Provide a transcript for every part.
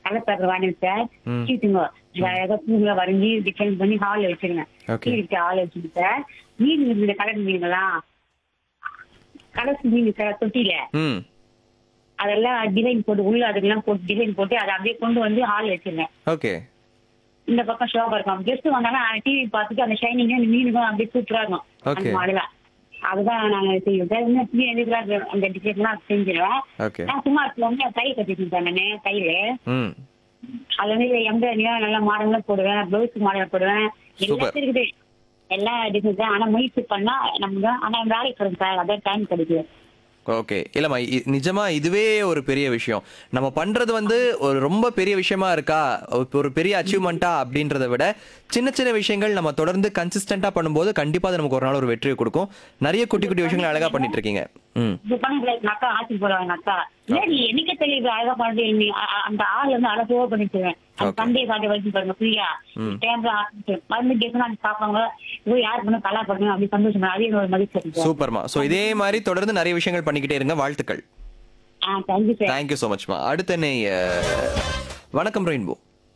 Colour paper வாங்கி sir ம். சீட்டுங்க அழகா பூங்களை வரைஞ்சி டிசைன் பண்ணி ஹால்ல வச்சிருங்க Okay. கீழே ஹால் வச்சுட்டு சார் மீன் இந்த கலர் மீன்களாம் கலர் மீன் சார் தொட்டியில ம் அதெல்லாம் டிசைன் போட்டு உள்ள அதுக்கெல்லாம் போட்டு டிசைன் போட்டு அதை அப்படியே கொண்டு வந்து ஹால் வச்சிருங்க ஓகே இந்த பக்கம் ஷோபா இருக்கும் கெஸ்ட் வந்தாங்கன்னா டிவி பார்த்துட்டு அந்த ஷைனிங் அந்த மீனுக்கும் அப்படியே சூப்பரா இருக்கும் அந்த Okay. மாடலா அதுதான் நாங்க செய்வோம் சார் இன்னும் சின்ன இதுக்கெல்லாம் அந்த டிசைன்லாம் செஞ்சிருவேன் ஓகே நான் சும்மா வந்து கை கட்டிட்டு சார் நானு கையில ம் அதுல வந்து எம்ப்ராய்டியா நல்லா மாடலா போடுவேன் பிளவுஸ் மாடல் போடுவேன் Super. எல்லாத்தையும் இருக்குது எல்லா டிசைன் தான் ஆனா முயற்சி பண்ணா நமக்கு ஆனா வேலைக்கு வரும் சார் அதான் டைம் கிடைக்குது ஓகே இல்லம்மா இ- நிஜமா இதுவே ஒரு பெரிய விஷயம் நம்ம பண்றது வந்து ஒரு ரொம்ப பெரிய விஷயமா இருக்கா ஒரு- ஒரு பெரிய அச்சீவ்மெண்ட்டா அப்படின்றத விட சின்ன சின்ன விஷயங்கள் நம்ம தொடர்ந்து கன்சிஸ்டண்டா பண்ணும்போது கண்டிப்பா அது நமக்கு ஒரு நாள் ஒரு வெற்றியை கொடுக்கும் நிறைய குட்டி குட்டி விஷயங்கள் அழகா பண்ணிட்டு இருக்கீங்க ம் இது பண்ண எங்க அக்கா ஆட்சி போடுவாங்க அக்கா ஏன் நீ என்னைக்கு தெரியுது அழகா பண்ணி நீ அ- அ- அந்த ஆள் வந்து அழகா பண்ணிட்டுவேன் அந்த Okay. சண்டே காட்டி வச்சு பாருங்க ஃப்ரீயா டைம்ல மருந்து கேட்கணும் அது பாப்பாங்க இது யார் பண்ண கலா பண்ணுங்க அப்படி சந்தோஷம் அதே ஒரு மதிப்பு இருக்கு சார் சூப்பர்மா ஸோ இதே மாதிரி தொடர்ந்து நிறைய விஷயங்கள் பண்ணிக்கிட்டே இருங்க வாழ்த்துக்கள் ஆ தேங்க்யூ சார் தேங்க்யூ ஸோ மச்மா அடுத்த நே வணக்கம் ரெயின்போ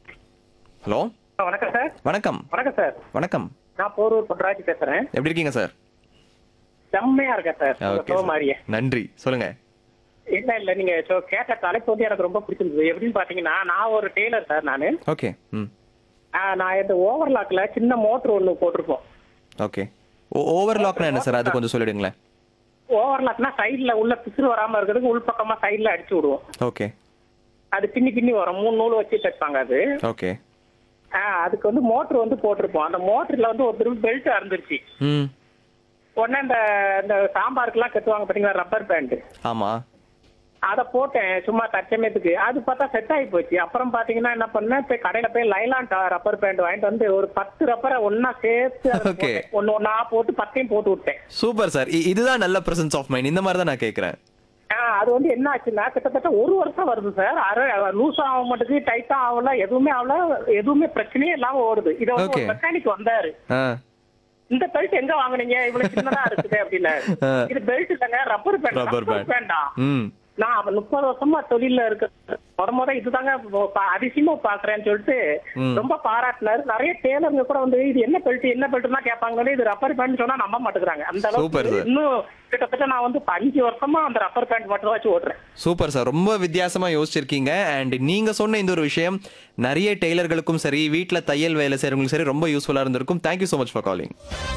ஹலோ வணக்கம் சார் வணக்கம் வணக்கம் சார் வணக்கம் நான் போரூர் பொன்ராஜ் பேசுறேன் எப்படி இருக்கீங்க சார் செம்மையா இருக்கேன் சார் உங்க ஓகே show மாதிரியே நன்றி சொல்லுங்க இல்ல இல்ல நீங்க so கேட்ட தலைப்பு வந்து எனக்கு ரொம்ப பிடிச்சிருந்தது எப்படின்னு பாத்தீங்கன்னா நான் ஒரு டெய்லர் சார் நானு ஓகே ம் ஆஹ் நான் இந்த ஓவர்லாக்ல சின்ன மோட்டர் ஒண்ணு போட்டிருப்போம் ஓகே ஓவர்லாக்னா என்ன சார் அது கொஞ்சம் சொல்லிடுங்களேன் ஓவர்லாக்னா சைடுல உள்ள பிசுறு வராம இருக்கிறதுக்கு உள் பக்கமா சைடுல அடிச்சு விடுவோம் ஓகே அது பின்னி பின்னி வரும் மூணு நூல் வச்சு தைப்பாங்க அது ஓகே ஆஹ் அதுக்கு வந்து மோட்டர் வந்து போட்டிருப்போம் அந்த மோட்டர்ல வந்து ஒரு திரும்ப பெல்ட் அறுந்துருச்சு ம் உடனே இந்த இந்த சாம்பாருக்குலாம் கட்டுவாங்க பாத்தீங்களா ரப்பர் பேண்ட் ஆமா அதை போட்டேன் சும்மா தற்சமயத்துக்கு அது பார்த்தா செட் ஆகி போச்சு அப்புறம் பாத்தீங்கன்னா என்ன பண்ணேன் போய் கடையில போய் லைலான் ரப்பர் பேண்ட் வாங்கிட்டு வந்து ஒரு பத்து ரப்பரை ஒன்னா சேர்த்து அதுல Okay. போட்டேன். ஒண்ணு ஒண்ணா போட்டு பத்தையும் போட்டு விட்டேன் சூப்பர் சார் இதுதான் நல்ல பிரசன்ஸ் ஆஃப் மைண்ட் இந்த மாதிரி தான் நான் கேட்குறேன் ஆஹ் அது வந்து என்ன ஆச்சுன்னா கிட்டத்தட்ட ஒரு வருஷம் வருது சார் அரை லூஸ் ஆக மாட்டேங்குது டைட்டா ஆகல எதுவுமே ஆகல எதுவுமே பிரச்சனையே இல்லாம ஓடுது இதை வந்து Okay. ஒரு மெக்கானிக் வந்தாரு ஆ இந்த பெல்ட் எங்க வாங்குனீங்க இவ்வளவு சின்னதா இருக்குது அப்படின்னு ஆ. இது பெல்ட் இல்லைங்க ரப்பர் பேண்ட் Rubber band. பேண்டா ம் நான் அவன் முப்பது வருஷமா தொழில இருக்க முத முத இதுதாங்க பா- அதிசயமா பாக்குறேன்னு சொல்லிட்டு ம். ரொம்ப பாராட்டினாரு நிறைய டேலருங்க கூட வந்து இது என்ன பெல்ட் என்ன பெல்ட்னா கேட்பாங்க இது ரப்பர் பேண்ட் சொன்னா நம்ப மாட்டேங்கிறாங்க அந்த Super, அளவுக்கு sir. இன்னும் கிட்டத்தட்ட நான் வந்து இப்ப அஞ்சு வருஷமா அந்த ரப்பர் பேண்ட் மட்டும் தான் வச்சு ஓட்டுறேன் சூப்பர் சார் ரொம்ப வித்தியாசமா யோசிச்சிருக்கீங்க அண்ட் நீங்க சொன்ன இந்த ஒரு விஷயம் நிறைய டெய்லர்களுக்கும் சரி வீட்ல தையல் வேலை செய்றவங்களுக்கும் சரி ரொம்ப யூஸ்ஃபுல்லா இருந்திருக்கும் thank you so much for calling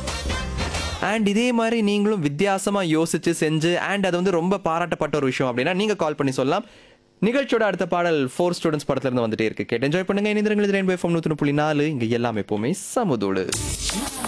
and இதே மாதிரி நீங்களும் வித்தியாசமா யோசிச்சு செஞ்சு அண்ட் அது வந்து ரொம்ப பாராட்டப்பட்ட ஒரு விஷயம் அப்படின்னா நீங்க கால் பண்ணி சொல்லலாம் நிகழ்ச்சியோட அடுத்த பாடல் ஃபோர் ஸ்டூடெண்ட்ஸ் படத்துல இருந்து வந்துட்டே இருக்கு கேட்டு என்ஜாய் பண்ணுங்க இணைந்திரங்கள் ரெயின்போ எஃப்எம் நூற்றி புள்ளி நாலு இங்க எல்லாமே எப்பவுமே சமுதோடு